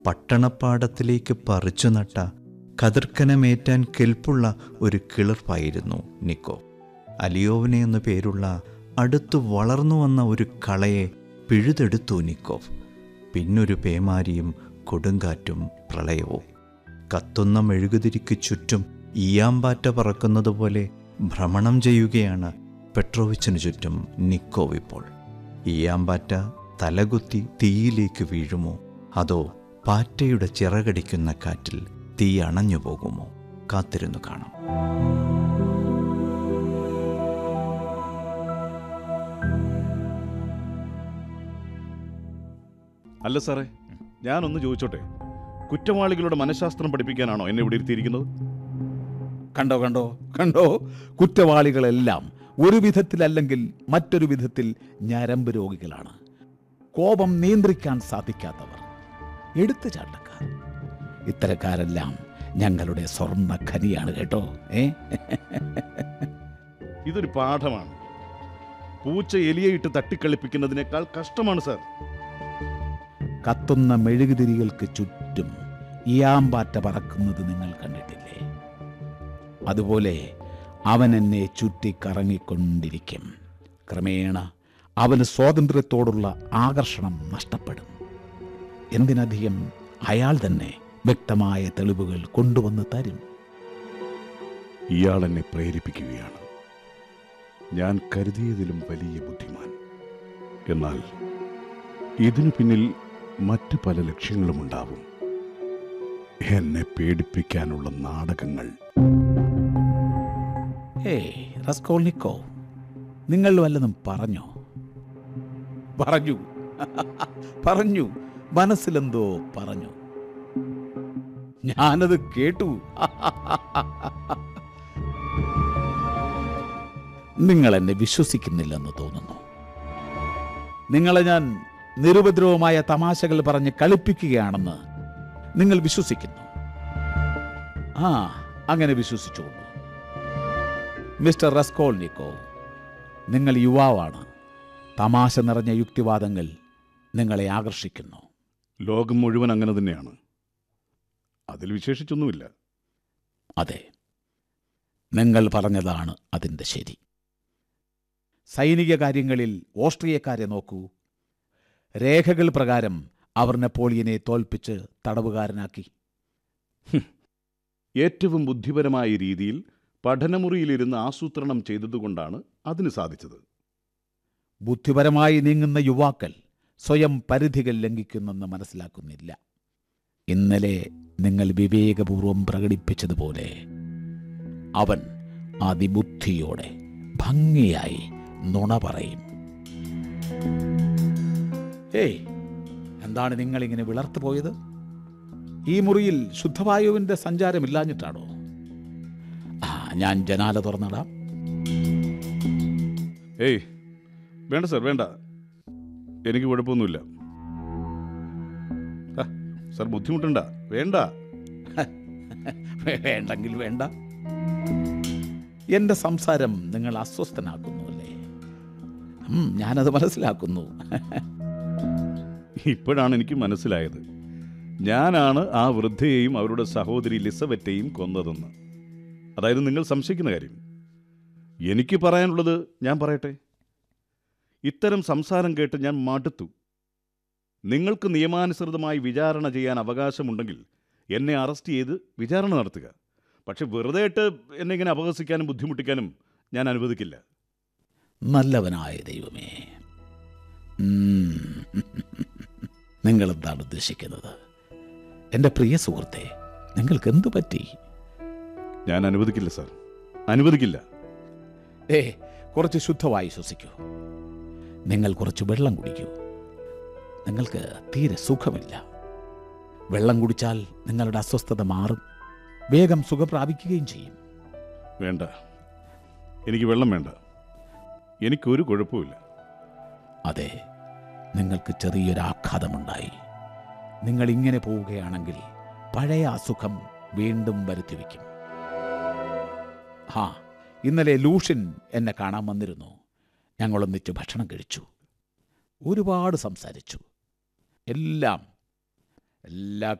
പട്ടണപ്പാടത്തിലേക്ക് പറിച്ചു നട്ട കതിർക്കനമേറ്റാൻ കെൽപ്പുള്ള ഒരു കിളിർപ്പായിരുന്നു നിക്കോ അലിയോവിനെ എന്നു പേരുള്ള അടുത്തു വളർന്നു വന്ന ഒരു കളയെ പിഴുതെടുത്തു നിക്കോവ് പിന്നൊരു പേമാരിയും കൊടുങ്കാറ്റും പ്രളയവും കത്തുന്ന മെഴുകുതിരിക്ക് ചുറ്റും ഈയാമ്പാറ്റ പറക്കുന്നത് പോലെ ഭ്രമണം ചെയ്യുകയാണ് പെട്രോവിച്ചിനു ചുറ്റും നിക്കോവ് ഇപ്പോൾ ഈയാമ്പാറ്റ തലകുത്തി തീയിലേക്ക് വീഴുമോ അതോ പാറ്റയുടെ ചിറകടിക്കുന്ന കാറ്റിൽ തീ അണഞ്ഞു പോകുമോ കാത്തിരുന്നു കാണാം അല്ല സാറേ ഞാനൊന്ന് ചോദിച്ചോട്ടെ കുറ്റവാളികളുടെ മനഃശാസ്ത്രം പഠിപ്പിക്കാനാണോ എന്നെ ഇവിടെ ഇരുത്തിയിരിക്കുന്നത് കണ്ടോ കണ്ടോ കണ്ടോ കുറ്റവാളികളെല്ലാം ഒരു വിധത്തിലല്ലെങ്കിൽ മറ്റൊരു വിധത്തിൽ ഞരമ്പ് രോഗികളാണ് കോപം നിയന്ത്രിക്കാൻ സാധിക്കാത്തവർ എടുത്തു ചാട്ടക്കാർ ഇത്തരക്കാരെല്ലാം ഞങ്ങളുടെ സ്വർണ്ണ ഖനിയാണ് കേട്ടോ ഏ ഇതൊരു പാഠമാണ് പൂച്ച എലിയെ ഇട്ട് തട്ടിക്കളിപ്പിക്കുന്നതിനേക്കാൾ കഷ്ടമാണ് സാർ കത്തുന്ന മെഴുകുതിരികൾക്ക് ചുറ്റും ഇയാമ്പാറ്റ പറക്കുന്നത് നിങ്ങൾ കണ്ടിട്ടില്ലേ അതുപോലെ അവൻ എന്നെ ചുറ്റിക്കറങ്ങിക്കൊണ്ടിരിക്കും ക്രമേണ അവന് സ്വാതന്ത്ര്യത്തോടുള്ള ആകർഷണം നഷ്ടപ്പെടും എന്തിനധികം അയാൾ തന്നെ വ്യക്തമായ തെളിവുകൾ കൊണ്ടുവന്ന് തരും ഇയാൾ എന്നെ പ്രേരിപ്പിക്കുകയാണ് ഞാൻ കരുതിയതിലും വലിയ ബുദ്ധിമാൻ എന്നാൽ ഇതിനു പിന്നിൽ മറ്റു പല ലക്ഷ്യങ്ങളും ഉണ്ടാവും എന്നെ പേടിപ്പിക്കാനുള്ള നാടകങ്ങൾ ഏയ് റസ്കോൾനിക്കോ നിങ്ങൾ വല്ലതും പറഞ്ഞോ പറഞ്ഞു പറഞ്ഞു മനസ്സിലെന്തോ പറഞ്ഞു ഞാനത് കേട്ടു നിങ്ങൾ എന്നെ വിശ്വസിക്കുന്നില്ലെന്ന് തോന്നുന്നു നിങ്ങളെ ഞാൻ നിരുപദ്രവമായ തമാശകൾ പറഞ്ഞ് കളിപ്പിക്കുകയാണെന്ന് നിങ്ങൾ വിശ്വസിക്കുന്നു ആ അങ്ങനെ വിശ്വസിച്ചോളൂ മിസ്റ്റർ റസ്കോൾനിക്കോ നിങ്ങൾ യുവാവാണ് തമാശ നിറഞ്ഞ യുക്തിവാദങ്ങൾ നിങ്ങളെ ആകർഷിക്കുന്നു ലോകം മുഴുവൻ അങ്ങനെ തന്നെയാണ് അതിൽ വിശേഷിച്ചൊന്നുമില്ല അതെ നിങ്ങൾ പറഞ്ഞതാണ് അതിൻ്റെ ശരി സൈനിക കാര്യങ്ങളിൽ ഓസ്ട്രിയക്കാരെ നോക്കൂ രേഖകൾ പ്രകാരം അവർ നെപ്പോളിയനെ തോൽപ്പിച്ച് തടവുകാരനാക്കി ഏറ്റവും ബുദ്ധിപരമായ രീതിയിൽ പഠനമുറിയിലിരുന്ന് ആസൂത്രണം ചെയ്തതുകൊണ്ടാണ് അതിന് സാധിച്ചത് ബുദ്ധിപരമായി നീങ്ങുന്ന യുവാക്കൾ സ്വയം പരിധികൾ ലംഘിക്കുന്നെന്ന് മനസ്സിലാക്കുന്നില്ല ഇന്നലെ നിങ്ങൾ വിവേകപൂർവം പ്രകടിപ്പിച്ചതുപോലെ അവൻ അതിബുദ്ധിയോടെ ഭംഗിയായി നുണ പറയും ഏയ് എന്താണ് നിങ്ങൾ ഇങ്ങനെ വിളർത്തു പോയത് ഈ മുറിയിൽ ശുദ്ധവായുവിന്റെ സഞ്ചാരമില്ലാഞ്ഞിട്ടാണോ ആ ഞാൻ ജനാല തുറന്നിടാം ഏയ് വേണ്ട സാർ വേണ്ട എനിക്ക് കുഴപ്പമൊന്നുമില്ല ആ, സാർ ബുദ്ധിമുട്ടണ്ട വേണ്ട വേണ്ടെങ്കിൽ വേണ്ട എന്റെ സംസാരം നിങ്ങൾ അസ്വസ്ഥനാക്കുന്നു അല്ലേ ഉം, ഞാനത് മനസ്സിലാക്കുന്നു ഇപ്പോഴാണ് എനിക്ക് മനസ്സിലായത് ഞാനാണ് ആ വൃദ്ധയെയും അവരുടെ സഹോദരി ലിസബറ്റയും കൊന്നതെന്ന് അതായത് നിങ്ങൾ സംശയിക്കുന്ന കാര്യം എനിക്ക് പറയാനുള്ളത് ഞാൻ പറയട്ടെ ഇത്തരം സംസാരം കേട്ട് ഞാൻ മടുത്തു നിങ്ങൾക്ക് നിയമാനുസൃതമായി വിചാരണ ചെയ്യാൻ അവകാശമുണ്ടെങ്കിൽ എന്നെ അറസ്റ്റ് ചെയ്ത് വിചാരണ നടത്തുക പക്ഷെ വെറുതെ ഇട്ട് എന്നെ ഇങ്ങനെ അപഹസിക്കാനും ബുദ്ധിമുട്ടിക്കാനും ഞാൻ അനുവദിക്കില്ല നല്ലവനായ ദൈവമേ ഉം. നിങ്ങൾ എന്താണ് ഉദ്ദേശിക്കുന്നത് എൻ്റെ പ്രിയ സുഹൃത്തെ നിങ്ങൾക്ക് എന്തു പറ്റി ഞാൻ അനുവദിക്കില്ല സാർ അനുവദിക്കില്ല ഏ കുറച്ച് ശുദ്ധമായി ശ്വസിക്കൂ നിങ്ങൾ കുറച്ച് വെള്ളം കുടിക്കൂ നിങ്ങൾക്ക് തീരെ സുഖമില്ല വെള്ളം കുടിച്ചാൽ നിങ്ങളുടെ അസ്വസ്ഥത മാറും വേഗം സുഖം പ്രാപിക്കുകയും ചെയ്യും വേണ്ട എനിക്ക് വെള്ളം വേണ്ട എനിക്കൊരു കുഴപ്പമില്ല അതെ നിങ്ങൾക്ക് ചെറിയൊരു ആഘാതമുണ്ടായി നിങ്ങൾ ഇങ്ങനെ പോവുകയാണെങ്കിൽ പഴയ അസുഖം വീണ്ടും വരുത്തിവെക്കും ആ ഇന്നലെ ലൂഷ്യൻ എന്നെ കാണാൻ വന്നിരുന്നു ഞങ്ങളൊന്നിച്ച് ഭക്ഷണം കഴിച്ചു ഒരുപാട് സംസാരിച്ചു എല്ലാം എല്ലാ